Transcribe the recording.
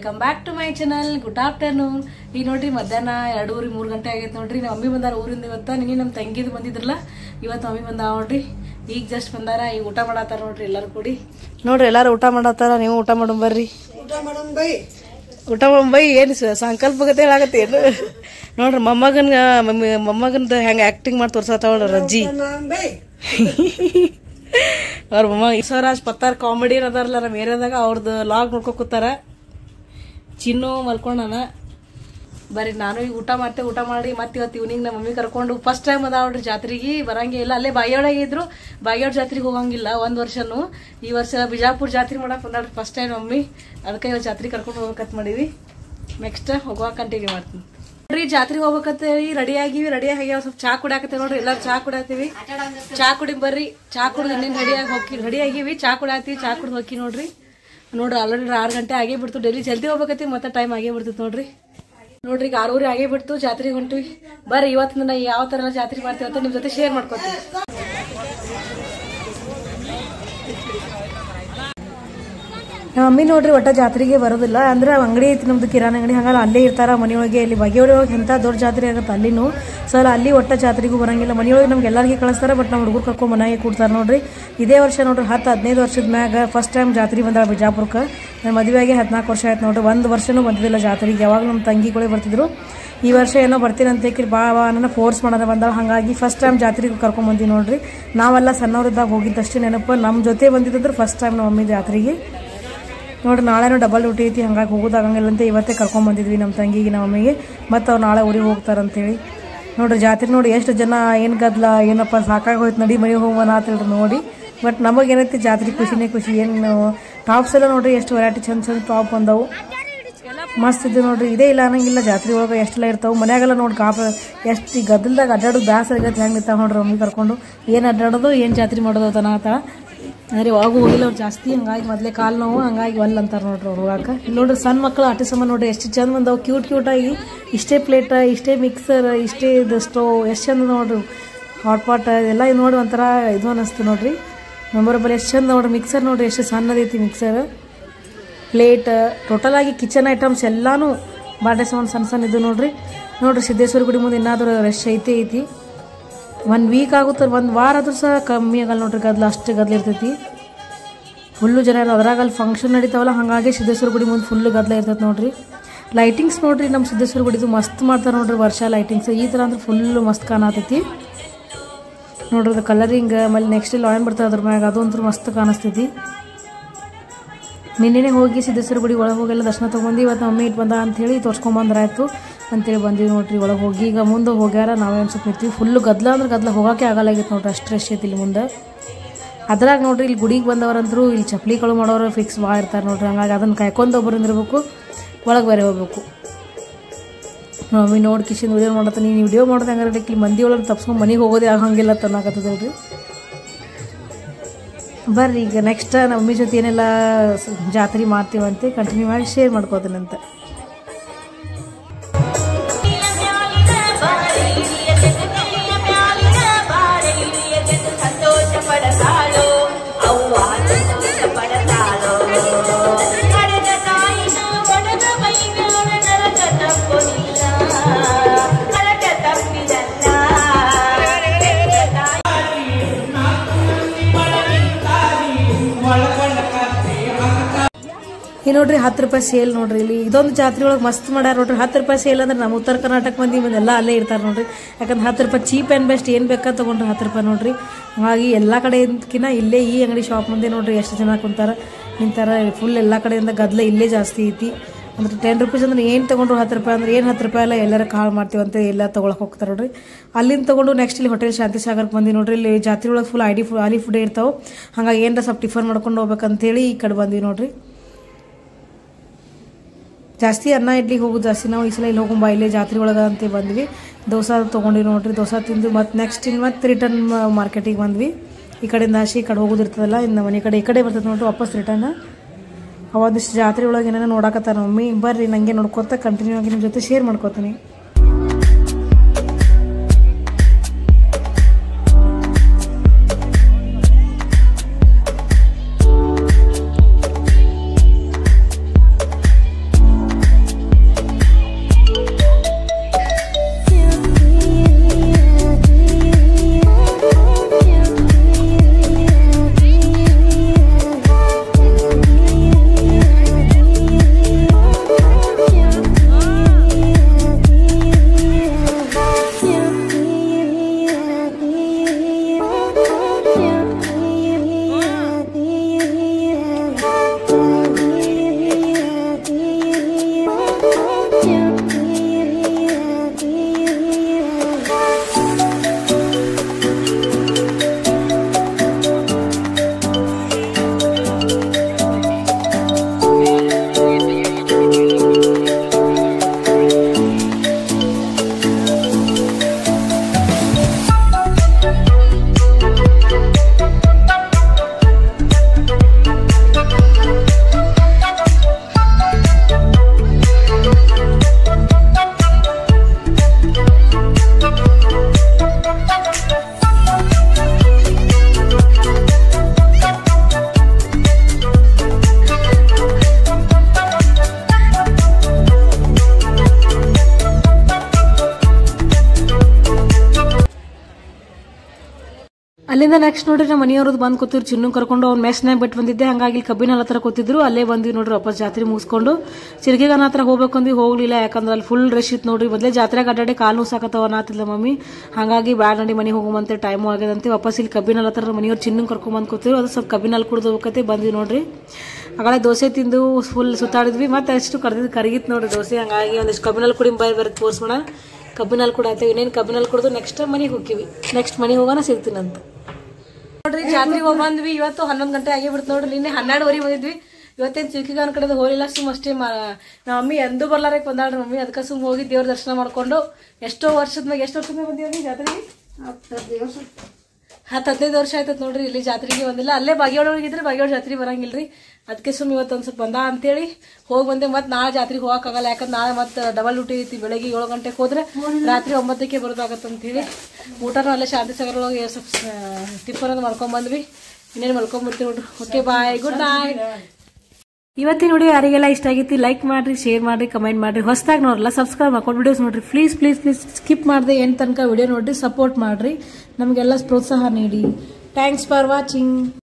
welcome back to my channel good afternoon ಈಗ ನೋಡ್ರಿ ಮಧ್ಯಾಹ್ನ ಎರಡೂವರೆ ಮೂರು ಗಂಟೆ ಆಗೈತೆ ನೋಡ್ರಿ ನಮ್ಮ ಮಮ್ಮಿ ಬಂದಾರ ಊರಿಂದ ಇವತ್ತ ನಿನ್ನೆ ನಮ್ಮ ತಂಗಿದು ಬಂದಿದ್ರಲ್ಲ ಇವತ್ತು ಮಮ್ಮಿ ಬಂದಾವ ನೋಡ್ರಿ ಈಗ ಜಸ್ಟ್ ಬಂದಾರ ಈಗ ಊಟ ಮಾಡತ್ತಾರ ನೋಡ್ರಿ ಎಲ್ಲರೂ ಕೂಡಿ ನೋಡ್ರಿ ಎಲ್ಲಾರು ಊಟ ಮಾಡತ್ತಾರ ನೀವು ಊಟ ಮಾಡೋಣ ಬರ್ರಿ ಊಟ ಬೈ ಏನು ಸಂಕಲ್ಪ ಗತೆ ಹೇಳಾಕತ್ತೇನು ನೋಡ್ರಿ ಮೊಮ್ಮಗನ್ ಮಮ್ಮಿ ಮೊಮ್ಮಗನ್ದ ಹೆಂಗೆ ಆಕ್ಟಿಂಗ್ ಮಾಡಿ ತೋರ್ಸತ್ತಾವ ನೋಡ್ರಿ ಅಜ್ಜಿ ಅವ್ರ ಮೊಮ್ಮ ಈಶ್ವರಾಜ್ ಪತ್ತಾರ್ ಕಾಮಿಡಿ ಅದಾರಲ್ಲ ನಮ್ಮ ಏರಿಯಾದಾಗ ಅವ್ರದ್ದು ಲಾಗ್ ನೋಡ್ಕೊ ಕೂತಾರ ಚಿನ್ನು ಮಲ್ಕೊಂಡನ ಬರೀ ನಾನು ಈಗ ಊಟ ಮಾಡ್ತೆ ಊಟ ಮಾಡಿ ಮತ್ತೆ ಇವತ್ತು ಈವ್ನಿಂಗ್ ನಮ್ಮ ಮಮ್ಮಿ ಕರ್ಕೊಂಡು ಫಸ್ಟ್ ಟೈಮ್ ಅದ ನೋಡ್ರಿ ಜಾತ್ರೆಗೆ ಬರಂಗೇ ಇಲ್ಲ ಅಲ್ಲೇ ಬಾಯಿಯೊಳಗೆ ಇದ್ರು ಬಾಯಿಯೋಡ್ ಜಾತ್ರೆಗೆ ಹೋಗಂಗಿಲ್ಲ ಒಂದ್ ವರ್ಷನು ಈ ವರ್ಷ ಬಿಜಾಪುರ ಜಾತ್ರೆ ಮಾಡಕ್ ಬಂದಾಡ್ರಿ ಫಸ್ಟ್ ಟೈಮ್ ಮಮ್ಮಿ ಅದಕ್ಕೆ ಇವತ್ತು ಜಾತ್ರೆ ಕರ್ಕೊಂಡು ಹೋಗ್ಬೇಕಂತ ಮಾಡೀವಿ ನೆಕ್ಸ್ಟ್ ಹೋಗುವಾಗ ಕಂಟಿನ್ಯೂ ಮಾಡ್ತೀನಿ ನೋಡ್ರಿ ಜಾತ್ರೆಗೆ ಹೋಗ್ಬೇಕಂತೇಳಿ ರೆಡಿ ಆಗಿವಿ ರೆಡಿ ಆಗಿ ಸ್ವಲ್ಪ ಚಾ ಕುಡಿಯಾಕತ್ತೇವೆ ನೋಡ್ರಿ ಎಲ್ಲಾರು ಚಾ ಕುಡಿಯಾತೀವಿ ಚಾ ಕುಡಿ ಬರ್ರಿ ಚಾ ಕುಡಿದು ಇನ್ನೇನು ರೆಡಿ ಆಗಿ ಹೋಗಿ ರೆಡಿ ಆಗಿವಿ ಚಾ ಕುಡಿಯಾತೀವಿ ಚಾ ಕುಡ್ದು ಹೋಗಿ ನೋಡ್ರಿ ನೋಡ್ರಿ ಆಲ್ರೆಡಿ ಆರು ಗಂಟೆ ಆಗೇ ಬಿಡ್ತು ಡೈಲಿ ಜಲ್ದಿ ಹೋಗ್ಬೇಕತ್ತಿ ಮತ್ತೆ ಟೈಮ್ ಆಗೇ ಬಿಡ್ತೈತೆ ನೋಡ್ರಿ ನೋಡ್ರಿ ಈಗ ಆರೂವರೆ ಆಗೇ ಬಿಡ್ತು ಜಾತ್ರೆಗೆ ಹೊಂಟಿವಿ ಬರ್ರಿ ಇವತ್ತಿನ ನಾ ಯಾವ ತರ ಎಲ್ಲ ಜಾತ್ರೆ ಮಾಡ್ತೀವಿ ಅಂತ ನಿಮ್ ಜೊತೆ ಶೇರ್ ಮಾಡ್ಕೊತೀವಿ ನಮ್ಮ ಮಮ್ಮಿ ನೋಡ್ರಿ ಒಟ್ಟ ಜಾತ್ರೆಗೆ ಬರೋದಿಲ್ಲ ಅಂದ್ರೆ ಅಂಗಡಿ ಐತಿ ನಮ್ದು ಕಿರಾಣಿ ಅಂಗಡಿ ಹಂಗಲ್ಲ ಅಲ್ಲೇ ಇರ್ತಾರ ಮನೆಯೊಳಗೆ ಇಲ್ಲಿ ಬಗೆಯೊಳಗೆ ಎಂತ ದೊಡ್ಡ ಜಾತ್ರೆ ಆಗುತ್ತೆ ಅಲ್ಲಿನೂ ಸರ್ ಅಲ್ಲಿ ಒಟ್ಟ ಜಾತ್ರೆಗೂ ಬರಂಗಿಲ್ಲ ಮನೆಯೊಳಗೆ ನಮ್ಗೆ ಎಲ್ಲರಿಗೆ ಕಳಿಸ್ತಾರ ಬಟ್ ನಮ್ಮ ಹುಡುಗರು ಕರ್ಕೊಂಡು ಮನೆಗೆ ಕೊಡ್ತಾರೆ ನೋಡ್ರಿ ಇದೇ ವರ್ಷ ನೋಡ್ರಿ ಹತ್ತು ಹದಿನೈದು ವರ್ಷದ ಮ್ಯಾಗ ಫಸ್ಟ್ ಟೈಮ್ ಜಾತ್ರೆ ಬಂದಾಳ ಬಿಜಾಪುರಕ್ಕೆ ನನ್ನ ಮದುವೆಗೆ ಹದಿನಾಲ್ಕು ವರ್ಷ ಆಯ್ತು ನೋಡ್ರಿ ಒಂದು ವರ್ಷನೂ ಬಂದಿದ್ದಿಲ್ಲ ಜಾತ್ರೆಗೆ ಯಾವಾಗ ನಮ್ಮ ತಂಗಿಗಳೇ ಬರ್ತಿದ್ರು ಈ ವರ್ಷ ಏನೋ ಬರ್ತೀನಿ ಅಂತ ಹೇಳಿ ಬಾ ಬಾ ನನ್ನ ಫೋರ್ಸ್ ಮಾಡೋದ ಬಂದಾಳ ಹಾಗಾಗಿ ಫಸ್ಟ್ ಟೈಮ್ ಜಾತ್ರೆಗೆ ಕರ್ಕೊಂಡ್ ಬಂದೀವಿ ನೋಡ್ರಿ ನಾವೆಲ್ಲ ಸಣ್ಣವ್ರಿದ್ದಾಗ ಹೋಗಿದ್ದಷ್ಟೇ ನೆನಪು ನಮ್ಮ ಜೊತೆ ಬಂದಿದ್ದಂದ್ರೆ ಫಸ್ಟ್ ಟೈಮ್ ನಮ್ಮ ಮಮ್ಮಿ ಜಾತ್ರೆಗೆ ನೋಡ್ರಿ ನಾಳೆನೂ ಡಬಲ್ ಡ್ಯೂಟಿ ಐತಿ ಹಂಗಾಗಿ ಹೋಗೋದಾಗಂಗಿಲ್ಲ ಅಂತ ಇವತ್ತೇ ಕರ್ಕೊಂಡ್ ಬಂದಿದ್ವಿ ನಮ್ಮ ತಂಗಿಗೆ ನಮ್ಮ ಮಮ್ಮಿಗೆ ಮತ್ತು ಅವ್ರು ನಾಳೆ ಊರಿಗೆ ಹೋಗ್ತಾರಂತೇಳಿ ನೋಡ್ರಿ ಜಾತ್ರೆ ನೋಡಿ ಎಷ್ಟು ಜನ ಏನು ಗದ್ಲ ಏನಪ್ಪ ಸಾಕಾಗಿ ಹೋಯ್ತು ನಡಿ ಮನೆಗೆ ಹೋಗೋಣ ಅಂತ ನೋಡಿ ಬಟ್ ನಮಗೇನೈತಿ ಜಾತ್ರೆ ಖುಷಿನೇ ಖುಷಿ ಏನು ಟಾಪ್ಸ್ ಎಲ್ಲ ನೋಡ್ರಿ ಎಷ್ಟು ವೆರೈಟಿ ಚಂದ ಚಂದ ಟಾಪ್ ಬಂದವು ಮಸ್ತ್ ಇದು ನೋಡ್ರಿ ಇದೇ ಇಲ್ಲ ಅನ್ನಂಗಿಲ್ಲ ಜಾತ್ರೆ ಒಳಗೆ ಎಷ್ಟೆಲ್ಲ ಇರ್ತಾವೆ ಮನ್ಯಾಗೆಲ್ಲ ನೋಡಿ ಕಾಪ ಎಷ್ಟು ಈ ಗದ್ದಲ್ದಾಗ ಅಡ್ಡಾಡೋದು ಬ್ಯಾಸರ ಆಗತ್ತೆ ಹೆಂಗೆ ನಿಂತಾವ ನೋಡ್ರಿ ಮಮ್ಮಿ ಕರ್ಕೊಂಡು ಏನು ಅಡ್ಡಾಡೋದು ಏನು ಜಾತ್ರೆ ಮಾಡೋದು ತನ ಆತ ಅಂದ್ರೆ ಒಳಗೂ ಹೋಗಿಲ್ಲ ಅವ್ರು ಜಾಸ್ತಿ ಹಂಗಾಗಿ ಮೊದಲೇ ಕಾಲು ನೋವು ಹಂಗಾಗಿ ಒಲ್ ಅಂತಾರೆ ನೋಡ್ರಿ ಅವ್ರು ಹೋಗಾಕ ಇಲ್ಲಿ ನೋಡ್ರಿ ಸಣ್ಣ ಮಕ್ಕಳು ಆಟ ಸಮ ನೋಡ್ರಿ ಎಷ್ಟು ಚಂದ ಬಂದವು ಕ್ಯೂಟ್ ಕ್ಯೂಟ್ ಆಗಿ ಇಷ್ಟೇ ಪ್ಲೇಟ್ ಇಷ್ಟೇ ಮಿಕ್ಸರ್ ಇಷ್ಟೇ ಇದು ಸ್ಟೋವ್ ಎಷ್ಟು ಚಂದ ನೋಡ್ರಿ ಹಾಟ್ ಪಾಟ್ ಎಲ್ಲ ಇದು ನೋಡಿ ಒಂಥರ ಇದು ಅನ್ನಿಸ್ತು ನೋಡ್ರಿ ಮೆಮೊರಬಲ್ ಎಷ್ಟು ಚಂದ ನೋಡ್ರಿ ಮಿಕ್ಸರ್ ನೋಡ್ರಿ ಎಷ್ಟು ಸಣ್ಣದೈತಿ ಮಿಕ್ಸರ್ ಪ್ಲೇಟ್ ಟೋಟಲ್ ಆಗಿ ಕಿಚನ್ ಐಟಮ್ಸ್ ಎಲ್ಲಾನು ಬಾಂಡೆ ಸಾಮಾನು ಸಣ್ಣ ಸಣ್ಣ ಇದು ನೋಡ್ರಿ ನೋಡ್ರಿ ಸಿದ್ದೇಶ್ವರ ಗುಡಿ ಮುಂದೆ ಏನಾದರೂ ರಶ್ ಐತೆ ಐತಿ ಒಂದು ವೀಕ್ ಆಗುತ್ತೆ ಒಂದು ವಾರ ಆದ್ರೂ ಸಹ ಕಮ್ಮಿ ಆಗಲ್ಲ ನೋಡ್ರಿ ಗದ್ಲ ಅಷ್ಟು ಗದ್ಲ ಇರ್ತೈತಿ ಫುಲ್ಲು ಜನ ಇರೋ ಅದ್ರಾಗ ಅಲ್ಲಿ ಫಂಕ್ಷನ್ ನಡೀತಾವಲ್ಲ ಹಾಗಾಗಿ ಸಿದ್ದೇಶ್ವರ ಗುಡಿ ಮುಂದೆ ಫುಲ್ಲು ಗದ್ಲ ಇರ್ತೈತೆ ನೋಡ್ರಿ ಲೈಟಿಂಗ್ಸ್ ನೋಡ್ರಿ ನಮ್ಮ ಸಿದ್ದೇಶ್ವರ ಗುಡಿದು ಮಸ್ತ್ ಮಾಡ್ತಾರೆ ನೋಡ್ರಿ ವರ್ಷ ಲೈಟಿಂಗ್ಸ್ ಈ ಥರ ಅಂದ್ರೆ ಫುಲ್ಲು ಮಸ್ತ್ ಕಾಣತೈತಿ ನೋಡ್ರಿ ಅದು ಕಲರಿಂಗ್ ಆಮೇಲೆ ನೆಕ್ಸ್ಟ್ ಲಾಯನ್ ಬರ್ತದೆ ಅದ್ರ ಮ್ಯಾಗ ಅದು ಅಂತೂ ಮಸ್ತ್ ಕಾಣಿಸ್ತೈತಿ ನಿನ್ನೆನೆ ಹೋಗಿ ಸಿದ್ದೇಶ್ವರ ಗುಡಿ ಒಳಗೆ ಹೋಗೆಲ್ಲ ದರ್ಶನ ತೊಗೊಂಡು ಇವತ್ತು ಮಮ್ಮಿ ಇಟ್ಟು ಬಂದ ಅಂಥೇಳಿ ತೋರ್ಸ್ಕೊಂಬಂದ್ರಾಯ್ತು ಅಂತೇಳಿ ಬಂದೀವಿ ನೋಡ್ರಿ ಒಳಗೆ ಹೋಗಿ ಈಗ ಮುಂದೆ ಹೋಗ್ಯಾರ ನಾವೇ ಒಂದು ಸ್ವಲ್ಪ ನಿಂತೀವಿ ಫುಲ್ಲು ಗದ್ಲ ಅಂದ್ರೆ ಗದ್ಲ ಹೋಗೋಕೆ ಆಗಲ್ಲಾಗಿತ್ತು ನೋಡ್ರಿ ಅಷ್ಟು ರಶ್ ಐತಿ ಇಲ್ಲಿ ಮುಂದೆ ಅದ್ರಾಗ ನೋಡ್ರಿ ಇಲ್ಲಿ ಗುಡಿಗೆ ಬಂದವರಂತರೂ ಇಲ್ಲಿ ಚಪ್ಪಲಿಗಳು ಮಾಡೋರು ಫಿಕ್ಸ್ ಭಾಳ ಇರ್ತಾರೆ ನೋಡ್ರಿ ಹಂಗಾಗಿ ಅದನ್ನು ಕಾಯ್ಕೊಂಡು ಒಬ್ಬರು ನಿಂದಿರ್ಬೇಕು ಒಳಗೆ ಬೇರೆ ಹೋಗ್ಬೇಕು ಮಮ್ಮಿ ನೋಡಿ ಕಿಶನ್ ವಿಡಿಯೋ ಮಾಡತ್ತ ನೀನು ವಿಡಿಯೋ ಮಾಡೋದು ಹಂಗಾರೆ ಇಲ್ಲಿ ಮಂದಿ ಒಳಗೆ ತಪ್ಸ್ಕೊಂಡು ಮನೆಗೆ ಹೋಗೋದೇ ಆಗಂಗಿಲ್ಲ ತನ್ನಕತ್ತದ್ರಿ ಬರ್ರಿ ಈಗ ನೆಕ್ಸ್ಟ್ ನಮ್ಮ ಮಮ್ಮಿ ಜೊತೆ ಏನೆಲ್ಲ ಸ- ಜಾತ್ರೆ ಮಾಡ್ತೀವಂತೆ ಕಂಟಿನ್ಯೂ ಮಾಡಿ ಶೇರ್ ಮಾಡ್ಕೋತೀನಂತೆ ಸಂತೋಷ ಪಡತಾಳೋ ಅವ್ವ ಸಂತೋಷ ಪಡತಾಳೋ ಕಡೆದ ತಾಯಿನ ಒಡೆದ ಮೈಗಳ ನರಕ ತಪ್ಪಲಿಲ್ಲ ನರಕ ತಪ್ಪಿದಲ್ಲ ಹೆತ್ತ ತಾಯಿ ಈ ನೋಡ್ರಿ ಹತ್ತು ರೂಪಾಯಿ ಸೇಲ್ ನೋಡ್ರಿ ಇಲ್ಲಿ ಇದೊಂದು ಜಾತ್ರೆ ಒಳಗೆ ಮಸ್ತ್ ಮಾಡ್ಯಾರ ನೋಡ್ರಿ ಹತ್ತು ರೂಪಾಯಿ ಸೇಲ್ ಅಂದ್ರೆ ನಮ್ಮ ಉತ್ತರ ಕರ್ನಾಟಕ ಮಂದಿ ಎಲ್ಲ ಅಲ್ಲೇ ಇರ್ತಾರೆ ನೋಡ್ರಿ ಯಾಕಂದ್ರೆ ಹತ್ತು ರೂಪಾಯಿ ಚೀಪ್ ಆ್ಯಂಡ್ ಬೆಸ್ಟ್ ಏನು ಬೇಕಾ ತೊಗೊಂಡ್ರಿ ಹತ್ತು ರೂಪಾಯಿ ನೋಡ್ರಿ ಹಾಗಾಗಿ ಎಲ್ಲ ಕಡೆಯಿಂದಕಿನ ಇಲ್ಲೇ ಈ ಅಂಗಡಿ ಶಾಪ್ ಮುಂದೆ ನೋಡ್ರಿ ಎಷ್ಟು ಜನ ಕುಂತಾರ ನಿಂತಾರ ಫುಲ್ ಎಲ್ಲ ಕಡೆಯಿಂದ ಗದ್ಲ ಇಲ್ಲೇ ಜಾಸ್ತಿ ಐತಿ ಅಂದ್ರೆ ಟೆನ್ ರುಪೀಸ್ ಅಂದ್ರೆ ಏನು ತೊಗೊಂಡ್ರು ಹತ್ತು ರೂಪಾಯಿ ಅಂದ್ರೆ ಏನು ಹತ್ತು ರೂಪಾಯಿ ಎಲ್ಲ ಎಲ್ಲರ ಕಾಳು ಮಾಡ್ತೀವಿ ಅಂತ ಎಲ್ಲ ತೊಗೊಳಕ್ಕೆ ಹೋಗ್ತಾರೆ ನೋಡ್ರಿ ಅಲ್ಲಿಂದ ತೊಗೊಂಡು ನೆಕ್ಸ್ಟ್ ಇಲ್ಲಿ ಹೋಟೆಲ್ ಶಾಂತಿ ಸಾಗರ್ಗೆ ಬಂದು ನೋಡ್ರಿ ಇಲ್ಲಿ ಜಾತ್ರೆ ಒಳಗೆ ಫುಲ್ ಐಡಿ ಫುಡ್ ಆಲಿ ಫುಡ್ ಇರ್ತಾವೆ ಹಂಗಾಗಿ ಏನರ ಸ್ವಲ್ಪ ಟಿಫನ್ ಮಾಡ್ಕೊಂಡು ಹೋಗ್ಬೇಕಂತೇಳಿ ಈ ಕಡೆ ಬಂದ್ವಿ ನೋಡ್ರಿ ಜಾಸ್ತಿ ಅನ್ನ ಇಡ್ಲಿ ಹೋಗೋದು ಜಾಸ್ತಿ ನಾವು ಈ ಸಲ ಇಲ್ಲಿ ಹೋಗೊಂಬ ಇಲ್ಲೇ ಜಾತ್ರೆ ಒಳಗೆ ಅಂತ ಬಂದ್ವಿ ದೋಸೆ ತೊಗೊಂಡ್ವಿ ನೋಡ್ರಿ ದೋಸೆ ತಿಂದು ಮತ್ತು ನೆಕ್ಸ್ಟ್ ಇನ್ನು ಮತ್ತೆ ರಿಟರ್ನ್ ಮಾರ್ಕೆಟಿಗೆ ಬಂದ್ವಿ ಈ ಕಡೆಯಿಂದ ಆಶೆ ಈ ಕಡೆ ಹೋಗೋದು ಇರ್ತದಲ್ಲ ಇನ್ನು ಮನೆ ಕಡೆ ಈ ಕಡೆ ಬರ್ತದೆ ನೋಡ್ರಿ ವಾಪಸ್ ರಿಟರ್ನ್ ಅವೊಂದಿಷ್ಟು ಜಾತ್ರೆ ಒಳಗೆ ಏನೇನೋ ನೋಡಕತ್ತಾರ ಮಮ್ಮಿ ಬರ್ರಿ ನನಗೆ ನೋಡ್ಕೊತ ಕಂಟಿನ್ಯೂ ಆಗಿ ನಿಮ್ಮ ಜೊತೆ ಶೇರ್ ಮಾಡ್ಕೋತೀನಿ ಅಲ್ಲಿಂದ ನೆಕ್ಸ್ಟ್ ನೋಡ್ರಿ ನಮ್ಮ ಮನೆಯವ್ರದ್ದು ಬಂದು ಕೂತಿದ್ರು ಚಿನ್ನು ಕರ್ಕೊಂಡು ಅವ್ನ ಮೆಸ್ನಾಗ ಬಿಟ್ಟು ಬಂದಿದ್ದೆ ಹಂಗಾಗಿ ಇಲ್ಲಿ ಕಬ್ಬಿನ ಹತ್ರ ಕೂತಿದ್ರು ಅಲ್ಲೇ ಬಂದ್ವಿ ನೋಡ್ರಿ ವಾಪಸ್ ಜಾತ್ರೆ ಮುಗಿಸ್ಕೊಂಡು ಚಿರ್ಗಿಗನ ಹತ್ರ ಹೋಗ್ಬೇಕಂದ್ವಿ ಹೋಗ್ಲಿಲ್ಲ ಯಾಕಂದ್ರೆ ಅಲ್ಲಿ ಫುಲ್ ರಶ್ ಇತ್ತು ನೋಡ್ರಿ ಮೊದಲೇ ಜಾತ್ರೆಗೆ ಅಡ್ಡಾಡಿ ಕಾಲು ಸಾಕತ್ತವ ಅನ್ನತ್ತಿಲ್ಲ ಮಮ್ಮಿ ಹಾಗಾಗಿ ಬ್ಯಾಡ ನಡಿ ಮನೆಗೆ ಹೋಗುವಂತೆ ಟೈಮು ಆಗ್ಯದಂತೆ ವಾಪಸ್ ಇಲ್ಲಿ ಕಬ್ಬಿನ ಹತ್ರ ಮನೆಯವ್ರು ಚಿನ್ನು ಕರ್ಕೊಂಡ್ ಕೂತಿದ್ರು ಅದು ಸ್ವಲ್ಪ ಕಬ್ಬಿನಲ್ಲಿ ಕುಡ್ದು ಹೋಗತ್ತೆ ಬಂದ್ವಿ ನೋಡ್ರಿ ಆಗಳೇ ದೋಸೆ ತಿಂದು ಫುಲ್ ಸುತ್ತಾಡಿದ್ವಿ ಮತ್ತೆ ಅಷ್ಟು ಕರೆದಿದ್ದು ಕರಗಿತ್ತು ನೋಡ್ರಿ ದೋಸೆ ಹಂಗಾಗಿ ಒಂದಿಷ್ಟು ಕಬ್ಬಿನಲ್ಲಿ ಕುಡಿ ಬೈ ಬರುತ್ತೆ ತೋರಿಸ್ಬೋಣ ಕಬ್ಬಿನಲ್ಲಿ ಕೂಡ ಆಯ್ತು ಇನ್ನೇನು ಕಬ್ಬಿನಲ್ಲಿ ಕುಡಿದು ನೆಕ್ಸ್ಟ್ ಮನೆಗೆ ಹೋಗ್ತೀವಿ ನೆಕ್ಸ್ಟ್ ಮನೆಗೆ ಹೋಗೋಣ ಸಿಗ್ತೀನಂತ ನೋಡ್ರಿ ಜಾತ್ರೆಗೆ ಹೋಗಿ ಬಂದ್ವಿ ಇವತ್ತು ಹನ್ನೊಂದು ಗಂಟೆ ಆಗಿ ಬಿಡ್ತು ನೋಡ್ರಿ ನಿನ್ನೆ ಹನ್ನೆರಡುವರೆಗೆ ಬಂದಿದ್ವಿ ಇವತ್ತೇನು ಚಿಲ್ಕಿಗಾನ ಕಡೆದು ಹೋಗಿಲ್ಲ ಸುಮ್ ಅಷ್ಟೇ ಮಾ ನಮ್ಮ ಮಮ್ಮಿ ಎಂದೂ ಬರ್ಲಾರಕ್ಕೆ ಬಂದಾಳ್ರಿ ಮಮ್ಮಿ ಅದಕ್ಕೆ ಸುಮ್ ಹೋಗಿ ದೇವ್ರ ದರ್ಶನ ಮಾಡ್ಕೊಂಡು ಎಷ್ಟೋ ವರ್ಷದ ಮ್ಯಾಗ ಎಷ್ಟು ವರ್ಷದ ಮ್ಯಾಗ ಬಂದೀವಿ ಜಾತ್ರೆಗೆ ಹತ್ತು ಹದಿನೈದು ವರ್ಷ ಆಯ್ತದ ನೋಡ್ರಿ ಇಲ್ಲಿ ಜಾತ್ರೆಗೆ ಬಂದಿಲ್ಲ ಅಲ್ಲೇ ಬಾಗೇವಾಡಿಗಿದ್ರೆ ಬಾಗೇವಾಡಿ ಜಾತ್ರೆ ಬರಂಗಿಲ್ರಿ ಅದಕ್ಕೆ ಸುಮ್ ಇವತ್ತು ಒಂದ್ ಸ್ವಲ್ಪ ಬಂದ ಅಂತೇಳಿ ಹೋಗಿ ಬಂದೆ ಮತ್ತೆ ನಾಳೆ ಜಾತ್ರೆಗೆ ಹೋಗಕ್ಕಾಗಲ್ಲ ಯಾಕಂದ್ರೆ ನಾಳೆ ಮತ್ತೆ ಡಬಲ್ ಡ್ಯೂಟಿ ಐತಿ ಬೆಳಗ್ಗೆ ಏಳು ಗಂಟೆಗೆ ಹೋದ್ರೆ ರಾತ್ರಿ ಒಂಬತ್ತಕ್ಕೆ ಬರೋದಾಗತ್ತೆ ಅಂತೇಳಿ ಊಟನೂ ಅಲ್ಲೇ ಶಾಂತಿ ಸಾಗರ ಒಳಗೆ ಸ್ವಲ್ಪ ಟಿಫನ್ ಮಾಡ್ಕೊಂಡ್ ಬಂದ್ವಿ ಇನ್ನೇನು ಮಾಡ್ಕೊಂಡ್ಬರ್ತೀವಿ ನೋಡ್ರಿ ಓಕೆ ಬಾಯ್ ಗುಡ್ ನೈಟ್ ಇವತ್ತಿನ ವಿಡಿಯೋ ಯಾರಿಗೆಲ್ಲ ಇಷ್ಟ ಆಗೈತಿ ಲೈಕ್ ಮಾಡ್ರಿ ಶೇರ್ ಮಾಡ್ರಿ ಕಮೆಂಟ್ ಮಾಡ್ರಿ ಹೊಸದಾಗಿ ನೋಡಲ್ಲ ಸಬ್ಸ್ಕ್ರೈಬ್ ಮಾಡ್ಕೊಂಡು ವಿಡಿಯೋಸ್ ನೋಡ್ರಿ ಪ್ಲೀಸ್ ಪ್ಲೀಸ್ ಪ್ಲೀಸ್ ಸ್ಕಿಪ್ ಮಾಡದೆ ಏನು ತನಕ ವಿಡಿಯೋ ನೋಡ್ರಿ ಸಪೋರ್ಟ್ ಮಾಡ್ರಿ ನಮಗೆಲ್ಲ ಪ್ರೋತ್ಸಾಹ ನೀಡಿ ಥ್ಯಾಂಕ್ಸ್ ಫಾರ್ ವಾಚಿಂಗ್